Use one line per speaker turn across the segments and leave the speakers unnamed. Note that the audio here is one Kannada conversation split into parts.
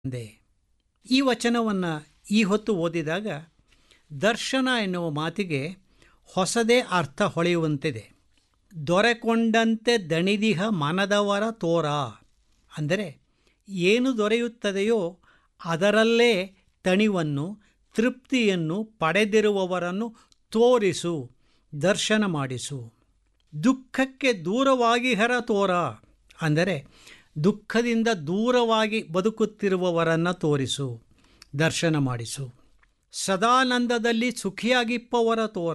ತಂದೆ ಈ ವಚನವನ್ನು ಈ ಹೊತ್ತು ಓದಿದಾಗ ದರ್ಶನ ಎನ್ನುವ ಮಾತಿಗೆ ಹೊಸದೇ ಅರ್ಥ ಹೊಳೆಯುವಂತಿದೆ ದೊರೆಕೊಂಡಂತೆ ದಣಿದಿಹ ಮನದವರ ತೋರ ಅಂದರೆ ಏನು ದೊರೆಯುತ್ತದೆಯೋ ಅದರಲ್ಲೇ ತಣಿವನ್ನು ತೃಪ್ತಿಯನ್ನು ಪಡೆದಿರುವವರನ್ನು ತೋರಿಸು ದರ್ಶನ ಮಾಡಿಸು ದುಃಖಕ್ಕೆ ದೂರವಾಗಿ ಹರ ತೋರ ಅಂದರೆ ದುಃಖದಿಂದ ದೂರವಾಗಿ ಬದುಕುತ್ತಿರುವವರನ್ನು ತೋರಿಸು ದರ್ಶನ ಮಾಡಿಸು ಸದಾನಂದದಲ್ಲಿ ಸುಖಿಯಾಗಿಪ್ಪವರ ತೋರ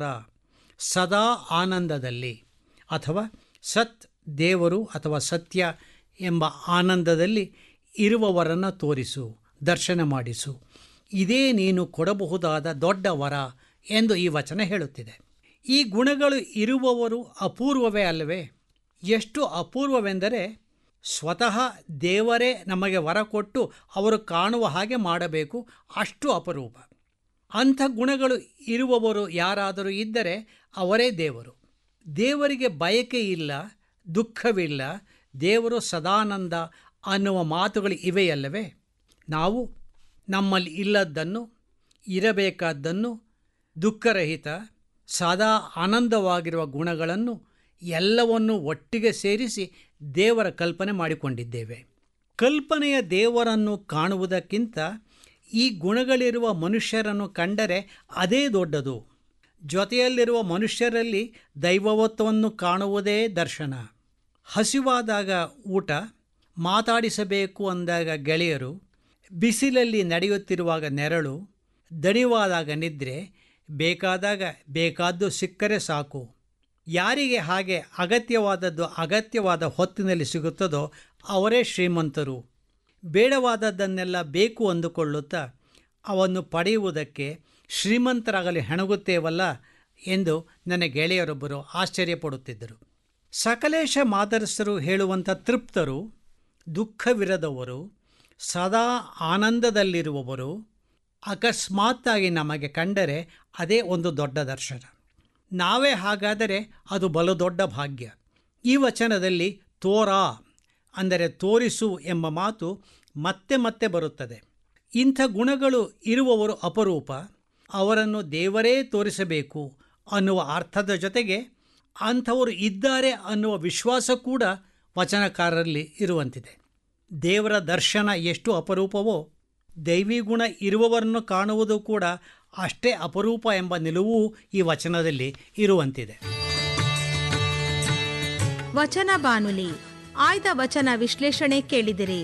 ಸದಾ ಆನಂದದಲ್ಲಿ ಅಥವಾ ಸತ್ ದೇವರು ಅಥವಾ ಸತ್ಯ ಎಂಬ ಆನಂದದಲ್ಲಿ ಇರುವವರನ್ನು ತೋರಿಸು ದರ್ಶನ ಮಾಡಿಸು ಇದೇ ನೀನು ಕೊಡಬಹುದಾದ ದೊಡ್ಡ ವರ ಎಂದು ಈ ವಚನ ಹೇಳುತ್ತಿದೆ ಈ ಗುಣಗಳು ಇರುವವರು ಅಪೂರ್ವವೇ ಅಲ್ಲವೇ ಎಷ್ಟು ಅಪೂರ್ವವೆಂದರೆ ಸ್ವತಃ ದೇವರೇ ನಮಗೆ ವರ ಕೊಟ್ಟು ಅವರು ಕಾಣುವ ಹಾಗೆ ಮಾಡಬೇಕು ಅಷ್ಟು ಅಪರೂಪ ಅಂಥ ಗುಣಗಳು ಇರುವವರು ಯಾರಾದರೂ ಇದ್ದರೆ ಅವರೇ ದೇವರು ದೇವರಿಗೆ ಬಯಕೆ ಇಲ್ಲ ದುಃಖವಿಲ್ಲ ದೇವರು ಸದಾನಂದ ಅನ್ನುವ ಮಾತುಗಳು ಇವೆಯಲ್ಲವೇ ನಾವು ನಮ್ಮಲ್ಲಿ ಇಲ್ಲದ್ದನ್ನು ಇರಬೇಕಾದ್ದನ್ನು ದುಃಖರಹಿತ ಸದಾ ಆನಂದವಾಗಿರುವ ಗುಣಗಳನ್ನು ಎಲ್ಲವನ್ನು ಒಟ್ಟಿಗೆ ಸೇರಿಸಿ ದೇವರ ಕಲ್ಪನೆ ಮಾಡಿಕೊಂಡಿದ್ದೇವೆ ಕಲ್ಪನೆಯ ದೇವರನ್ನು ಕಾಣುವುದಕ್ಕಿಂತ ಈ ಗುಣಗಳಿರುವ ಮನುಷ್ಯರನ್ನು ಕಂಡರೆ ಅದೇ ದೊಡ್ಡದು ಜೊತೆಯಲ್ಲಿರುವ ಮನುಷ್ಯರಲ್ಲಿ ದೈವವತ್ವವನ್ನು ಕಾಣುವುದೇ ದರ್ಶನ ಹಸಿವಾದಾಗ ಊಟ ಮಾತಾಡಿಸಬೇಕು ಅಂದಾಗ ಗೆಳೆಯರು ಬಿಸಿಲಲ್ಲಿ ನಡೆಯುತ್ತಿರುವಾಗ ನೆರಳು ದಣಿವಾದಾಗ ನಿದ್ರೆ ಬೇಕಾದಾಗ ಬೇಕಾದ್ದು ಸಿಕ್ಕರೆ ಸಾಕು ಯಾರಿಗೆ ಹಾಗೆ ಅಗತ್ಯವಾದದ್ದು ಅಗತ್ಯವಾದ ಹೊತ್ತಿನಲ್ಲಿ ಸಿಗುತ್ತದೋ ಅವರೇ ಶ್ರೀಮಂತರು ಬೇಡವಾದದ್ದನ್ನೆಲ್ಲ ಬೇಕು ಅಂದುಕೊಳ್ಳುತ್ತಾ ಅವನ್ನು ಪಡೆಯುವುದಕ್ಕೆ ಶ್ರೀಮಂತರಾಗಲಿ ಹೆಣಗುತ್ತೇವಲ್ಲ ಎಂದು ನನ್ನ ಗೆಳೆಯರೊಬ್ಬರು ಆಶ್ಚರ್ಯಪಡುತ್ತಿದ್ದರು ಸಕಲೇಶ ಮಾದರಸರು ಹೇಳುವಂಥ ತೃಪ್ತರು ದುಃಖವಿರದವರು ಸದಾ ಆನಂದದಲ್ಲಿರುವವರು ಅಕಸ್ಮಾತ್ತಾಗಿ ನಮಗೆ ಕಂಡರೆ ಅದೇ ಒಂದು ದೊಡ್ಡ ದರ್ಶನ ನಾವೇ ಹಾಗಾದರೆ ಅದು ಬಲು ದೊಡ್ಡ ಭಾಗ್ಯ ಈ ವಚನದಲ್ಲಿ ತೋರಾ ಅಂದರೆ ತೋರಿಸು ಎಂಬ ಮಾತು ಮತ್ತೆ ಮತ್ತೆ ಬರುತ್ತದೆ ಇಂಥ ಗುಣಗಳು ಇರುವವರು ಅಪರೂಪ ಅವರನ್ನು ದೇವರೇ ತೋರಿಸಬೇಕು ಅನ್ನುವ ಅರ್ಥದ ಜೊತೆಗೆ ಅಂಥವರು ಇದ್ದಾರೆ ಅನ್ನುವ ವಿಶ್ವಾಸ ಕೂಡ ವಚನಕಾರರಲ್ಲಿ ಇರುವಂತಿದೆ ದೇವರ ದರ್ಶನ ಎಷ್ಟು ಅಪರೂಪವೋ ದೈವಿ ಗುಣ ಇರುವವರನ್ನು ಕಾಣುವುದು ಕೂಡ ಅಷ್ಟೇ ಅಪರೂಪ ಎಂಬ ನಿಲುವು ಈ ವಚನದಲ್ಲಿ ಇರುವಂತಿದೆ
ವಚನ ಬಾನುಲಿ ಆಯ್ದ ವಚನ ವಿಶ್ಲೇಷಣೆ ಕೇಳಿದಿರಿ